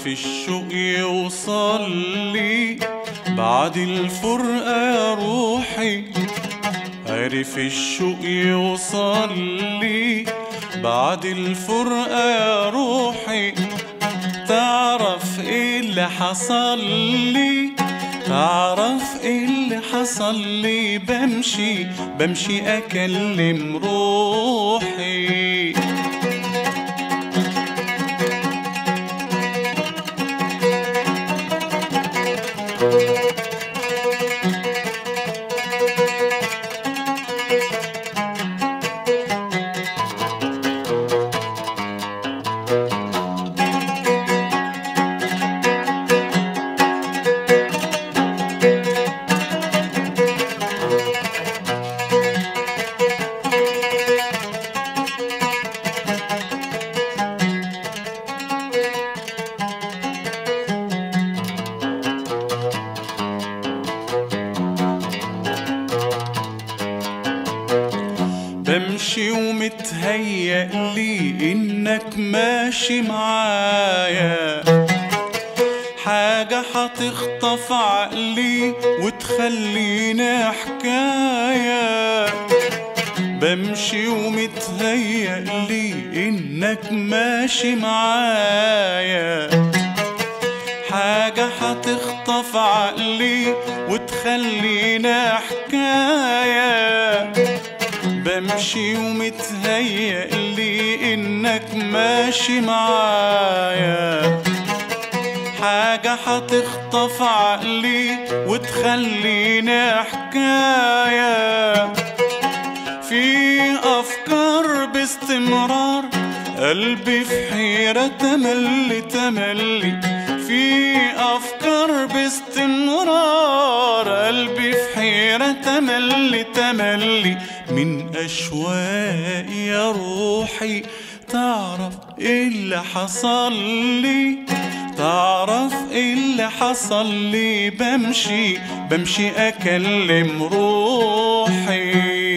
عارف الشوق يوصل لي بعد الفرقة يا روحي عارف الشوق يوصل لي بعد الفرقة يا روحي تعرف ايه اللي حصل لي تعرف ايه اللي حصل لي بمشي بمشي اكلم روحي بمشي ومتهيأ لي انك ماشي معايا حاجة هتخطف عقلي وتخلينا حكاية بمشي ومتهيأ لي انك ماشي معايا حاجة هتخطف عقلي وتخلينا حكاية بمشي ومتهيأ لي انك ماشي معايا حاجة هتخطف عقلي وتخلينا حكاية في أفكار باستمرار قلبي في حيرة تملي تملي في أفكار باستمرار قلبي في حيرة تملي تملي من أشواق يا روحي تعرف إيه اللي حصل لي تعرف إيه اللي حصل لي بمشي بمشي أكلم روحي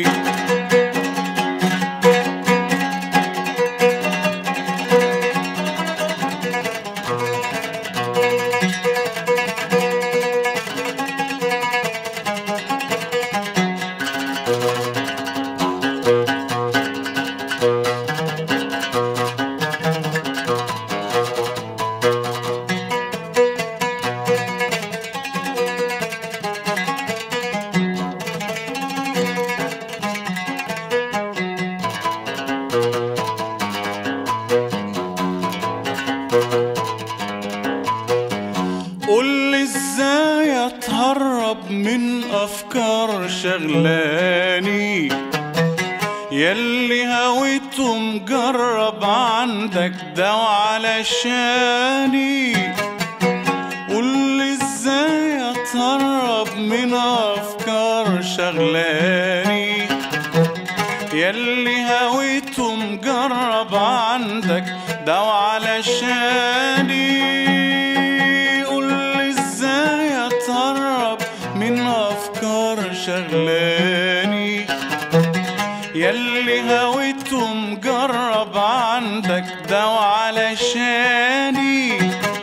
قولي ازاي اتهرب من افكار شغلاني يلي هويته مجرب عندك دوا علشاني قولي ازاي اتهرب من افكار شغلاني يلي هويته مجرب عندك دوا علشاني قولي ازاي اتهرب من افكار شغلاني يلي هويته مجرب عندك دوا علشاني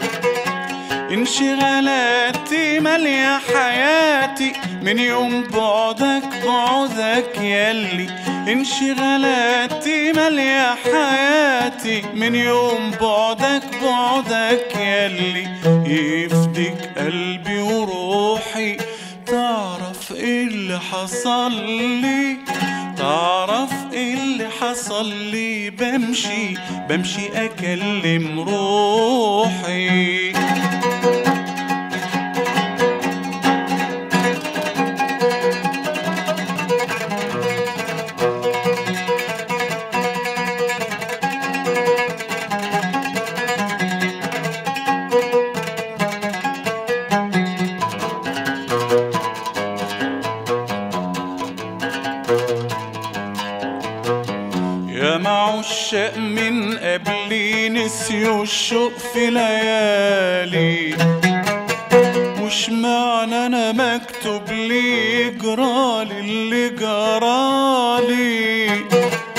انشغالاتي مالية حياتي من يوم بعدك بعدك يلي انشغالاتي مالية حياتي من يوم بعدك بعدك يلي يفديك قلبي وروحي تعرف ايه اللي حصل لي تعرف ايه اللي حصل لي بمشي بمشي اكلم روحي يا معشاق من قبلي نسيوا الشوق في ليالي مش معنى انا مكتوب لي جرالي اللي جرالي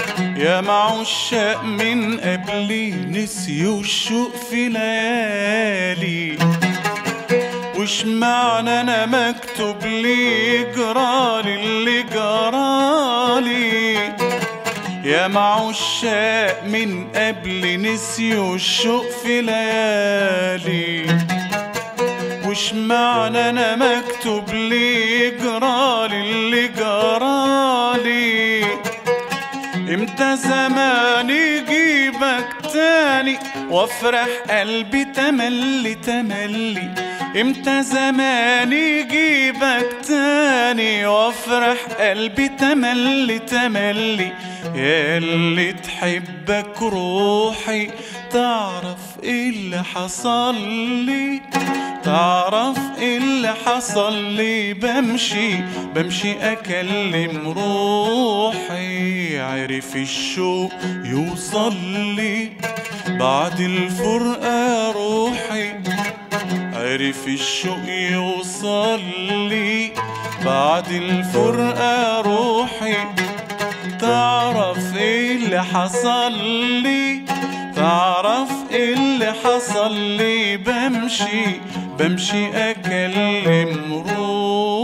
يا معشاق من قبلي نسيوا الشوق في ليالي وش معنى انا مكتوب لي جرالي اللي جرالي يا معشاق من قبل نسيوا الشوق في ليالي وش معنى انا مكتوب لي جرالي اللي جرالي امتى زمان يجيبك تاني وافرح قلبي تملي تملي امتى زمان يجيبك تاني وافرح قلبي تملي تملي يا اللي تحبك روحي تعرف ايه اللي حصل لي تعرف ايه اللي حصل لي بمشي بمشي اكلم روحي عرف الشوق يوصل لي بعد الفرقة روحي عرف الشوق يوصل لي بعد الفرقة روحي تعرف ايه اللي حصل لي تعرف ايه اللي حصل لي بمشي بمشي اكلم روحي